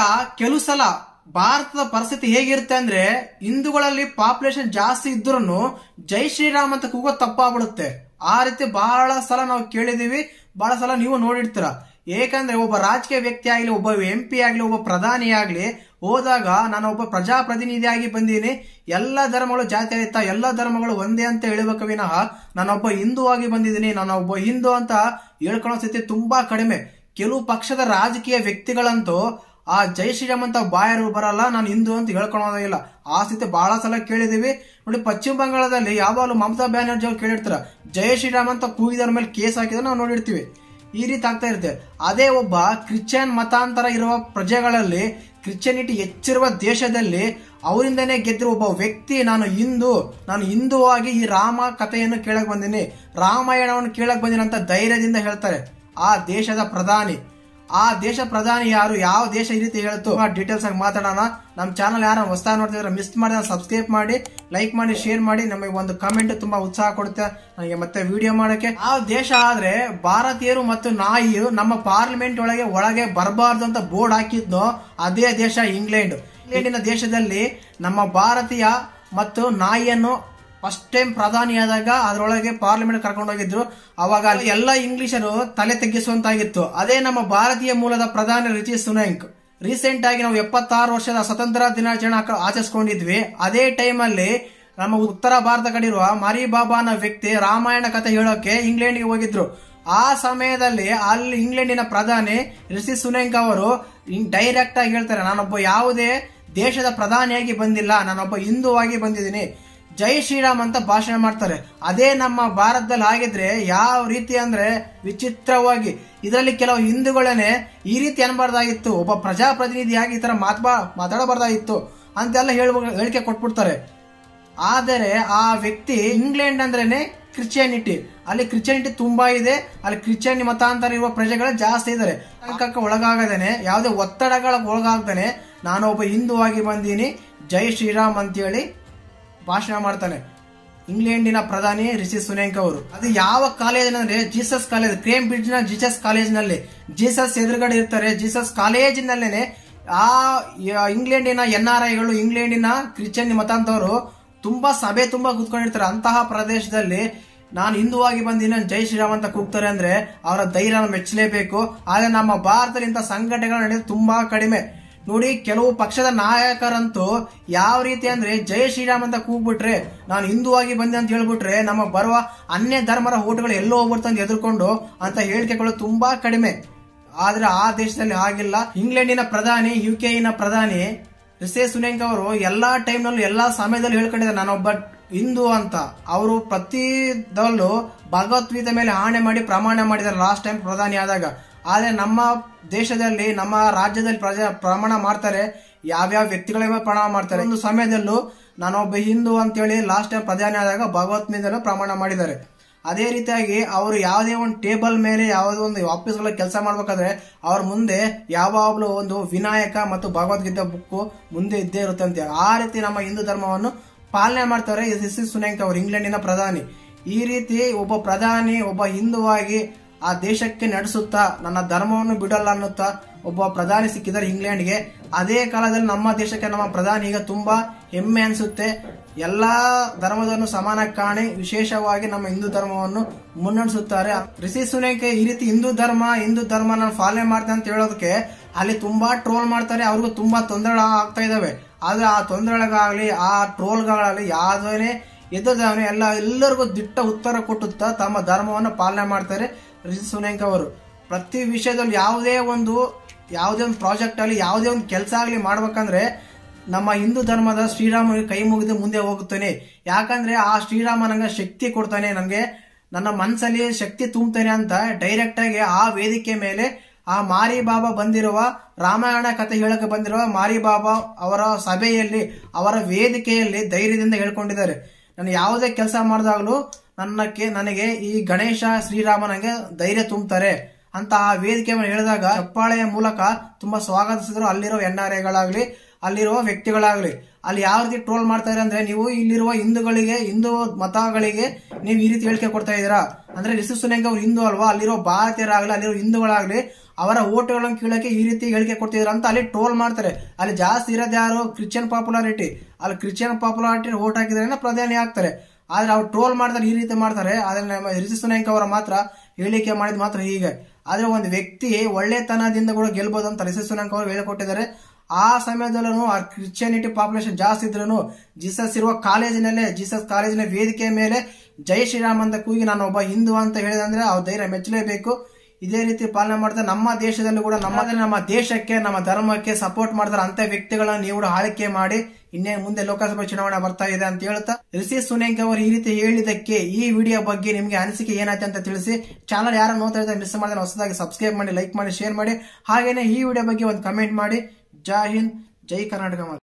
ಕೆಲವು ಸಲ ಭಾರತದ ಪರಿಸ್ಥಿತಿ ಹೇಗಿರುತ್ತೆ ಅಂದ್ರೆ ಹಿಂದೂಗಳಲ್ಲಿ ಪಾಪ್ಯುಲೇಷನ್ ಜಾಸ್ತಿ ಇದ್ರೂ ಜೈ ಶ್ರೀರಾಮ್ ಅಂತ ಕೂಗೋ ತಪ್ಪಾಗ್ಬಿಡುತ್ತೆ ಆ ರೀತಿ ಬಹಳ ಸಲ ನಾವು ಕೇಳಿದೀವಿ ಬಹಳ ಸಲ ನೀವು ನೋಡಿರ್ತೀರ ಏಕೆಂದ್ರೆ ಒಬ್ಬ ರಾಜಕೀಯ ವ್ಯಕ್ತಿ ಆಗ್ಲಿ ಒಬ್ಬ ಎಂ ಪಿ ಆಗ್ಲಿ ಒಬ್ಬ ಪ್ರಧಾನಿ ಆಗ್ಲಿ ಹೋದಾಗ ನಾನು ಒಬ್ಬ ಪ್ರಜಾಪ್ರತಿನಿಧಿಯಾಗಿ ಬಂದೀನಿ ಎಲ್ಲ ಧರ್ಮಗಳು ಜಾತಿ ಆಯ್ತಾ ಎಲ್ಲ ಧರ್ಮಗಳು ಒಂದೇ ಅಂತ ಹೇಳಬೇಕು ವಿನಃ ನಾನೊಬ್ಬ ಹಿಂದೂ ಆಗಿ ಬಂದಿದ್ದೀನಿ ನಾನು ಒಬ್ಬ ಹಿಂದೂ ಅಂತ ಹೇಳ್ಕೊಳ್ಳೋ ಸ್ಥಿತಿ ತುಂಬಾ ಕಡಿಮೆ ಕೆಲವು ಪಕ್ಷದ ರಾಜಕೀಯ ವ್ಯಕ್ತಿಗಳಂತೂ ಆ ಜೈ ಶ್ರೀರಾಮ್ ಅಂತ ಬಾಯರು ಬರಲ್ಲ ನಾನು ಹಿಂದೂ ಅಂತ ಹೇಳ್ಕೊಳ್ಳೋದಿಲ್ಲ ಆ ಸ್ಥಿತಿ ಬಹಳ ಸಲ ಕೇಳಿದೀವಿ ನೋಡಿ ಪಶ್ಚಿಮ ಬಂಗಾಳದಲ್ಲಿ ಯಾವಾಗಲೂ ಮಮತಾ ಬ್ಯಾನರ್ಜಿ ಅವ್ರು ಕೇಳಿರ್ತಾರ ಜೈ ಶ್ರೀರಾಮ್ ಅಂತ ಕೂಗಿದವ್ರ ಮೇಲೆ ಕೇಸ್ ಹಾಕಿದ್ರೆ ನಾವು ನೋಡಿರ್ತೀವಿ ಈ ರೀತಿ ಆಗ್ತಾ ಇರುತ್ತೆ ಅದೇ ಒಬ್ಬ ಕ್ರಿಶ್ಚಿಯನ್ ಮತಾಂತರ ಇರುವ ಪ್ರಜೆಗಳಲ್ಲಿ ಕ್ರಿಶ್ಚಿಯನಿಟಿ ಹೆಚ್ಚಿರುವ ದೇಶದಲ್ಲಿ ಅವರಿಂದನೇ ಗೆದ್ದಿರುವ ಒಬ್ಬ ವ್ಯಕ್ತಿ ನಾನು ಹಿಂದೂ ನಾನು ಹಿಂದೂವಾಗಿ ಈ ರಾಮ ಕಥೆಯನ್ನು ಕೇಳಕ್ ಬಂದಿನಿ ರಾಮಾಯಣವನ್ನು ಕೇಳಕ್ ಬಂದಿನಿ ಅಂತ ಧೈರ್ಯದಿಂದ ಹೇಳ್ತಾರೆ ಆ ದೇಶದ ಪ್ರಧಾನಿ ಆ ದೇಶ ಪ್ರಧಾನಿ ಯಾರು ಯಾವ ದೇಶ ಈ ರೀತಿ ಹೇಳ್ತು ಡೀಟೇಲ್ಸ್ ಆಗಿ ಮಾತಾಡೋಣ ನಮ್ಮ ಚಾನಲ್ ಯಾರು ಹೊಸದಾಗಿ ನೋಡ್ತಿದ್ರೆ ಮಿಸ್ ಮಾಡಿ ಸಬ್ಸ್ಕ್ರೈಬ್ ಮಾಡಿ ಲೈಕ್ ಮಾಡಿ ಶೇರ್ ಮಾಡಿ ನಮಗೆ ಒಂದು ಕಮೆಂಟ್ ತುಂಬಾ ಉತ್ಸಾಹ ಕೊಡುತ್ತೆ ನನಗೆ ಮತ್ತೆ ವಿಡಿಯೋ ಮಾಡಕ್ಕೆ ಆ ದೇಶ ಆದ್ರೆ ಭಾರತೀಯರು ಮತ್ತು ನಾಯಿಯು ನಮ್ಮ ಪಾರ್ಲಿಮೆಂಟ್ ಒಳಗೆ ಒಳಗೆ ಬರಬಾರ್ದು ಅಂತ ಬೋರ್ಡ್ ಹಾಕಿದ್ನೋ ಅದೇ ದೇಶ ಇಂಗ್ಲೆಂಡ್ ಇಂಗ್ಲೆಂಡಿನ ದೇಶದಲ್ಲಿ ನಮ್ಮ ಭಾರತೀಯ ಮತ್ತು ನಾಯಿಯನ್ನು ಫಸ್ಟ್ ಟೈಮ್ ಪ್ರಧಾನಿಯಾದಾಗ ಅದರೊಳಗೆ ಪಾರ್ಲಿಮೆಂಟ್ ಕರ್ಕೊಂಡು ಹೋಗಿದ್ರು ಅವಾಗ ಅಲ್ಲಿ ಎಲ್ಲ ಇಂಗ್ಲಿಷರು ತಲೆ ತಗ್ಗಿಸುವಂತಾಗಿತ್ತು ಅದೇ ನಮ್ಮ ಭಾರತೀಯ ಮೂಲದ ಪ್ರಧಾನಿ ರಿಚಿ ಸುನಾಂಕ್ ರೀಸೆಂಟ್ ಆಗಿ ನಾವು ಎಪ್ಪತ್ತಾರು ವರ್ಷದ ಸ್ವತಂತ್ರ ದಿನಾಚರಣೆ ಆಕ- ಆಚರಿಸ್ಕೊಂಡಿದ್ವಿ ಅದೇ ಟೈಮ್ ಅಲ್ಲಿ ನಮ್ಮ ಉತ್ತರ ಭಾರತ ಕಡೆ ಇರುವ ಮಾರಿ ಬಾಬಾ ಅನ್ನೋ ವ್ಯಕ್ತಿ ರಾಮಾಯಣ ಕಥೆ ಹೇಳೋಕೆ ಇಂಗ್ಲೆಂಡ್ಗೆ ಹೋಗಿದ್ರು ಆ ಸಮಯದಲ್ಲಿ ಅಲ್ಲಿ ಇಂಗ್ಲೆಂಡಿನ ಪ್ರಧಾನಿ ರಿಷಿ ಸುನಾಂಕ್ ಅವರು ಡೈರೆಕ್ಟ್ ಆಗಿ ಹೇಳ್ತಾರೆ ನಾನೊಬ್ಬ ಯಾವುದೇ ದೇಶದ ಪ್ರಧಾನಿಯಾಗಿ ಬಂದಿಲ್ಲ ನಾನೊಬ್ಬ ಹಿಂದೂವಾಗಿ ಬಂದಿದ್ದೀನಿ ಜೈ ಶ್ರೀರಾಮ್ ಅಂತ ಭಾಷಣ ಮಾಡ್ತಾರೆ ಅದೇ ನಮ್ಮ ಭಾರತದಲ್ಲಿ ಆಗಿದ್ರೆ ಯಾವ ರೀತಿ ಅಂದ್ರೆ ವಿಚಿತ್ರವಾಗಿ ಇದರಲ್ಲಿ ಕೆಲವು ಹಿಂದೂಗಳನ್ನೇ ಈ ರೀತಿ ಅನ್ಬಾರ್ದಾಗಿತ್ತು ಒಬ್ಬ ಪ್ರಜಾಪ್ರತಿನಿಧಿಯಾಗಿ ಈ ತರ ಮಾತ್ಬಾ ಮಾತಾಡಬಾರ್ದಾಗಿತ್ತು ಅಂತೆಲ್ಲ ಹೇಳ್ಬ ಹೇಳಿಕೆ ಕೊಟ್ಬಿಡ್ತಾರೆ ಆದರೆ ಆ ವ್ಯಕ್ತಿ ಇಂಗ್ಲೆಂಡ್ ಅಂದ್ರೇನೆ ಕ್ರಿಶ್ಚಿಯಾನಿಟಿ ಅಲ್ಲಿ ಕ್ರಿಶ್ಚಿಯಾನಿಟಿ ತುಂಬಾ ಇದೆ ಅಲ್ಲಿ ಕ್ರಿಶ್ಚಿಯನ್ ಮತಾಂತರ ಇರುವ ಪ್ರಜೆಗಳು ಜಾಸ್ತಿ ಇದ್ದಾರೆ ಅಂಕಕ್ಕೆ ಒಳಗಾಗದೇನೆ ಯಾವುದೇ ಒತ್ತಡಗಳ ಒಳಗಾಗದೇನೆ ನಾನು ಒಬ್ಬ ಹಿಂದೂ ಆಗಿ ಬಂದೀನಿ ಜೈ ಶ್ರೀರಾಮ್ ಅಂತೇಳಿ ಭಾಷಣ ಮಾಡ್ತಾನೆ ಇಂಗ್ಲೆಂಡಿನ ಪ್ರಧಾನಿ ರಿಷಿ ಸುನೇಂಕ್ ಅವರು ಅದು ಯಾವ ಕಾಲೇಜ್ ಅಂದ್ರೆ ಜೀಸಸ್ ಕಾಲೇಜ್ ಕ್ರೇಮ್ ಬ್ರಿಡ್ಜ್ ನ ಜೀಸಸ್ ಕಾಲೇಜಿನಲ್ಲಿ ಜೀಸಸ್ ಎದುರುಗಡೆ ಇರ್ತಾರೆ ಜೀಸಸ್ ಕಾಲೇಜಿನಲ್ಲೇನೆ ಆ ಯ- ಇಂಗ್ಲೆಂಡಿನ ಎನ್ ಆರ್ ಐಗಳು ಇಂಗ್ಲೆಂಡಿನ ಕ್ರಿಶ್ಚಿಯನ್ ಮತಾಂತವರು ತುಂಬಾ ಸಭೆ ತುಂಬಾ ಕೂತ್ಕೊಂಡಿರ್ತಾರೆ ಅಂತಹ ಪ್ರದೇಶದಲ್ಲಿ ನಾನು ಹಿಂದೂವಾಗಿ ಬಂದಿನಿ ನಾನು ಜೈ ಶ್ರೀರಾಮ್ ಅಂತ ಕೂಗ್ತಾರೆ ಅಂದ್ರೆ ಅವರ ಧೈರ್ಯ ಮೆಚ್ಚಲೇಬೇಕು ಆದ್ರೆ ನಮ್ಮ ಭಾರತದಲ್ಲಿ ಇಂಥ ಸಂಘಟನೆಗಳು ನಡೆಯೋದು ತುಂಬಾ ಕಡಿಮೆ ನೋಡಿ ಕೆಲವು ಪಕ್ಷದ ನಾಯಕರಂತೂ ಯಾವ ರೀತಿ ಅಂದ್ರೆ ಜೈ ಶ್ರೀರಾಮ್ ಅಂತ ಕೂಗ್ಬಿಟ್ರೆ ನಾನು ಹಿಂದೂವಾಗಿ ಬಂದೆ ಅಂತ ಹೇಳ್ಬಿಟ್ರೆ ನಮ್ಮ ಬರುವ ಅನ್ಯ ಧರ್ಮರ ಓಟುಗಳು ಎಲ್ಲೋ ಹೋಗ್ಬಿಡ್ತಂತ ಎದುರ್ಕೊಂಡು ಅಂತ ಹೇಳಿಕೆಗಳು ತುಂಬಾ ಕಡಿಮೆ ಆದ್ರೆ ಆ ದೇಶದಲ್ಲಿ ಹಾಗಿಲ್ಲ ಇಂಗ್ಲೆಂಡಿನ ಪ್ರಧಾನಿ ಯು ನ ಪ್ರಧಾನಿ ರಿಸೇ ಸುನೇಂಕ್ ಅವರು ಎಲ್ಲಾ ಟೈಮ್ ನಲ್ಲೂ ಎಲ್ಲಾ ಸಮಯದಲ್ಲಿ ಹೇಳ್ಕೊಂಡಿದ್ದಾರೆ ನಾನೊಬ್ಬ ಹಿಂದೂ ಅಂತ ಅವರು ಪ್ರತಿದಲ್ಲೂ ಭಗವದ್ಗೀತೆ ಮೇಲೆ ಆಣೆ ಮಾಡಿ ಪ್ರಮಾಣ ಮಾಡಿದ್ದಾರೆ ಲಾಸ್ಟ್ ಟೈಮ್ ಪ್ರಧಾನಿ ಆದಾಗ ಆದ್ರೆ ನಮ್ಮ ದೇಶದಲ್ಲಿ ನಮ್ಮ ರಾಜ್ಯದಲ್ಲಿ ಪ್ರಜಾ ಪ್ರಮಾಣ ಮಾಡ್ತಾರೆ ಯಾವ್ಯಾವ ವ್ಯಕ್ತಿಗಳ ಮೇಲೆ ಪ್ರಮಾಣ ಮಾಡ್ತಾರೆ ಒಂದು ಸಮಯದಲ್ಲೂ ನಾನೊಬ್ಬ ಹಿಂದೂ ಅಂತೇಳಿ ಲಾಸ್ಟ್ ಟೈಮ್ ಪ್ರಧಾನಿ ಆದಾಗ ಭಗವದ್ಗೀತೆಯಲ್ಲೂ ಪ್ರಮಾಣ ಮಾಡಿದ್ದಾರೆ ಅದೇ ರೀತಿಯಾಗಿ ಅವರು ಯಾವುದೇ ಒಂದು ಟೇಬಲ್ ಮೇಲೆ ಯಾವುದೋ ಒಂದು ಆಫೀಸ್ಗಳ ಕೆಲಸ ಮಾಡ್ಬೇಕಾದ್ರೆ ಅವ್ರ ಮುಂದೆ ಯಾವಾಗಲೂ ಒಂದು ವಿನಾಯಕ ಮತ್ತು ಭಗವದ್ಗೀತೆ ಬುಕ್ ಮುಂದೆ ಇದ್ದೇ ಇರುತ್ತಂತೆ ಆ ರೀತಿ ನಮ್ಮ ಹಿಂದೂ ಧರ್ಮವನ್ನು ಪಾಲನೆ ಮಾಡ್ತಾರೆ ಎಸ್ ಎಸ್ ಸುನಾಂಕ್ ಅವರು ಇಂಗ್ಲೆಂಡಿನ ಪ್ರಧಾನಿ ಈ ರೀತಿ ಒಬ್ಬ ಪ್ರಧಾನಿ ಒಬ್ಬ ಹಿಂದುವಾಗಿ ಆ ದೇಶಕ್ಕೆ ನಡೆಸುತ್ತಾ ನನ್ನ ಧರ್ಮವನ್ನು ಬಿಡಲ್ಲ ಅನ್ನುತ್ತಾ ಒಬ್ಬ ಪ್ರಧಾನಿ ಸಿಕ್ಕಿದ್ದಾರೆ ಇಂಗ್ಲೆಂಡ್ಗೆ ಅದೇ ಕಾಲದಲ್ಲಿ ನಮ್ಮ ದೇಶಕ್ಕೆ ನಮ್ಮ ಪ್ರಧಾನಿ ಈಗ ತುಂಬಾ ಹೆಮ್ಮೆ ಅನಿಸುತ್ತೆ ಎಲ್ಲಾ ಧರ್ಮದನ್ನು ಸಮಾನ ಕಾಣಿ ವಿಶೇಷವಾಗಿ ನಮ್ಮ ಹಿಂದೂ ಧರ್ಮವನ್ನು ಮುನ್ನಡೆಸುತ್ತಾರೆ ರಿಷಿ ಸುನೇಕೆ ಈ ರೀತಿ ಹಿಂದೂ ಧರ್ಮ ಹಿಂದೂ ಧರ್ಮ ನಾನು ಪಾಲನೆ ಮಾಡ್ತೇನೆ ಅಂತ ಹೇಳೋದಕ್ಕೆ ಅಲ್ಲಿ ತುಂಬಾ ಟ್ರೋಲ್ ಮಾಡ್ತಾರೆ ಅವ್ರಿಗೂ ತುಂಬಾ ತೊಂದರೆ ಆಗ್ತಾ ಇದಾವೆ ಆದ್ರೆ ಆ ತೊಂದರೆಗಳಾಗಲಿ ಆ ಟ್ರೋಲ್ಗಳಾಗಲಿ ಯಾವ್ದೇ ಎದ್ದವನೇ ಎಲ್ಲ ಎಲ್ಲರಿಗೂ ದಿಟ್ಟ ಉತ್ತರ ಕೊಟ್ಟುತ್ತಾ ತಮ್ಮ ಧರ್ಮವನ್ನು ಪಾಲನೆ ಮಾಡ್ತಾರೆ ರಿಷಿ ಸುನೇಂಕ್ ಅವರು ಪ್ರತಿ ವಿಷಯದಲ್ಲಿ ಯಾವುದೇ ಒಂದು ಯಾವುದೇ ಒಂದು ಪ್ರಾಜೆಕ್ಟ್ ಆಗಲಿ ಯಾವುದೇ ಒಂದು ಕೆಲಸ ಆಗಲಿ ಮಾಡ್ಬೇಕಂದ್ರೆ ನಮ್ಮ ಹಿಂದೂ ಧರ್ಮದ ಶ್ರೀರಾಮನಿಗೆ ಕೈ ಮುಗಿದು ಮುಂದೆ ಹೋಗುತ್ತಾನೆ ಯಾಕಂದ್ರೆ ಆ ಶ್ರೀರಾಮ ನಂಗೆ ಶಕ್ತಿ ಕೊಡ್ತಾನೆ ನನಗೆ ನನ್ನ ಮನಸ್ಸಲ್ಲಿ ಶಕ್ತಿ ತುಂಬುತ್ತಾನೆ ಅಂತ ಡೈರೆಕ್ಟ್ ಆಗಿ ಆ ವೇದಿಕೆ ಮೇಲೆ ಆ ಮಾರಿ ಬಾಬಾ ಬಂದಿರುವ ರಾಮಾಯಣ ಕಥೆ ಹೇಳಕ್ಕೆ ಬಂದಿರುವ ಮಾರಿ ಬಾಬಾ ಅವರ ಸಭೆಯಲ್ಲಿ ಅವರ ವೇದಿಕೆಯಲ್ಲಿ ಧೈರ್ಯದಿಂದ ಹೇಳ್ಕೊಂಡಿದ್ದಾರೆ ನಾನು ಯಾವುದೇ ಕೆಲಸ ಮಾಡಿದಾಗಲೂ ನನ್ನಕ್ಕೆ ನನಗೆ ಈ ಗಣೇಶ ಶ್ರೀರಾಮ ನನಗೆ ಧೈರ್ಯ ತುಂಬುತ್ತಾರೆ ಅಂತ ಆ ವೇದಿಕೆ ಮೇಲೆ ಹೇಳಿದಾಗ ಚಪ್ಪಾಳೆಯ ಮೂಲಕ ತುಂಬಾ ಸ್ವಾಗತಿಸಿದ್ರು ಅಲ್ಲಿರೋ ಎನ್ ಆರ್ ಐಗಳಾಗ್ಲಿ ಅಲ್ಲಿರುವ ವ್ಯಕ್ತಿಗಳಾಗ್ಲಿ ಅಲ್ಲಿ ಯಾವ ರೀತಿ ಟ್ರೋಲ್ ಮಾಡ್ತಾರೆ ಅಂದ್ರೆ ನೀವು ಇಲ್ಲಿರುವ ಹಿಂದೂಗಳಿಗೆ ಹಿಂದೂ ಮತಗಳಿಗೆ ನೀವು ಈ ರೀತಿ ಹೇಳಿಕೆ ಕೊಡ್ತಾ ಇದ್ದೀರಾ ಅಂದ್ರೆ ರಿಷಿ ಸುನೇಂಗ್ ಅವ್ರು ಹಿಂದೂ ಅಲ್ವಾ ಅಲ್ಲಿರೋ ಭಾರತೀಯರಾಗ್ಲಿ ಅಲ್ಲಿರೋ ಹಿಂದೂಗಳಾಗ್ಲಿ ಅವರ ಓಟುಗಳನ್ನು ಕೀಳಕ್ಕೆ ಈ ರೀತಿ ಹೇಳಿಕೆ ಕೊಡ್ತಿದ್ರು ಅಂತ ಅಲ್ಲಿ ಟ್ರೋಲ್ ಮಾಡ್ತಾರೆ ಅಲ್ಲಿ ಜಾಸ್ತಿ ಇರೋದು ಯಾರು ಕ್ರಿಶ್ಚಿಯನ್ ಪಾಪ್ಯುಲಾರಿಟಿ ಅಲ್ಲಿ ಕ್ರಿಶ್ಚಿಯನ್ ಪಾಪ್ಯುಲಾರಿಟಿ ಓಟ್ ಹಾಕಿದ್ರೆ ಪ್ರಧಾನಿ ಆಗ್ತಾರೆ ಆದ್ರೆ ಅವ್ರು ಟ್ರೋಲ್ ಮಾಡ್ತಾರೆ ಈ ರೀತಿ ಮಾಡ್ತಾರೆ ಆದ್ರೆ ನಮ್ಮ ರಿಷಿ ಸುನಾಯ್ಕ ಅವರ ಮಾತ್ರ ಹೇಳಿಕೆ ಮಾಡಿದ್ ಮಾತ್ರ ಹೀಗೆ ಆದ್ರೆ ಒಂದು ವ್ಯಕ್ತಿ ಒಳ್ಳೆತನದಿಂದ ಕೂಡ ಗೆಲ್ಬಹುದು ಅಂತ ರಿಷಿ ಸುನಾಯ್ಕ ಅವರು ಹೇಳಿಕೊಟ್ಟಿದ್ದಾರೆ ಆ ಸಮಯದಲ್ಲೂ ಆ ಕ್ರಿಶ್ಚಿಯಾನಿಟಿ ಪಾಪ್ಯುಲೇಷನ್ ಜಾಸ್ತಿ ಇದ್ರೂ ಜೀಸಸ್ ಇರುವ ಕಾಲೇಜಿನಲ್ಲೇ ಜೀಸಸ್ ಕಾಲೇಜಿನ ವೇದಿಕೆಯ ಮೇಲೆ ಜೈ ಶ್ರೀರಾಮ್ ಅಂತ ಕೂಗಿ ನಾನು ಒಬ್ಬ ಹಿಂದೂ ಅಂತ ಹೇಳಿದಂದ್ರೆ ಅವ್ರ ಧೈರ್ಯ ಮೆಚ್ಚಲೇಬೇಕು ಇದೇ ರೀತಿ ಪಾಲನೆ ಮಾಡ್ತಾರೆ ನಮ್ಮ ದೇಶದಲ್ಲೂ ಕೂಡ ನಮ್ಮ ನಮ್ಮ ದೇಶಕ್ಕೆ ನಮ್ಮ ಧರ್ಮಕ್ಕೆ ಸಪೋರ್ಟ್ ಮಾಡ್ತಾರೆ ಅಂತ ವ್ಯಕ್ತಿಗಳನ್ನ ನೀವು ಕೂಡ ಆಳ್ಕೆ ಮಾಡಿ ಇನ್ನೇ ಮುಂದೆ ಲೋಕಸಭಾ ಚುನಾವಣೆ ಬರ್ತಾ ಇದೆ ಅಂತ ಹೇಳ್ತಾ ರಿಷಿ ಸುನೇಂಕ್ ಅವರು ಈ ರೀತಿ ಹೇಳಿದಕ್ಕೆ ಈ ವಿಡಿಯೋ ಬಗ್ಗೆ ನಿಮ್ಗೆ ಅನಿಸಿಕೆ ಏನಾಯ್ತು ಅಂತ ತಿಳಿಸಿ ಚಾನಲ್ ಯಾರು ನೋಡ್ತಾ ಇದ್ದಾರೆ ಮಿಸ್ ಮಾಡಿದ್ರೆ ಹೊಸದಾಗಿ ಸಬ್ಸ್ಕ್ರೈಬ್ ಮಾಡಿ ಲೈಕ್ ಮಾಡಿ ಶೇರ್ ಮಾಡಿ ಹಾಗೇನೆ ಈ ವಿಡಿಯೋ ಬಗ್ಗೆ ಒಂದು ಕಮೆಂಟ್ ಮಾಡಿ ಜೈ ಹಿಂದ್ ಜೈ ಕರ್ನಾಟಕ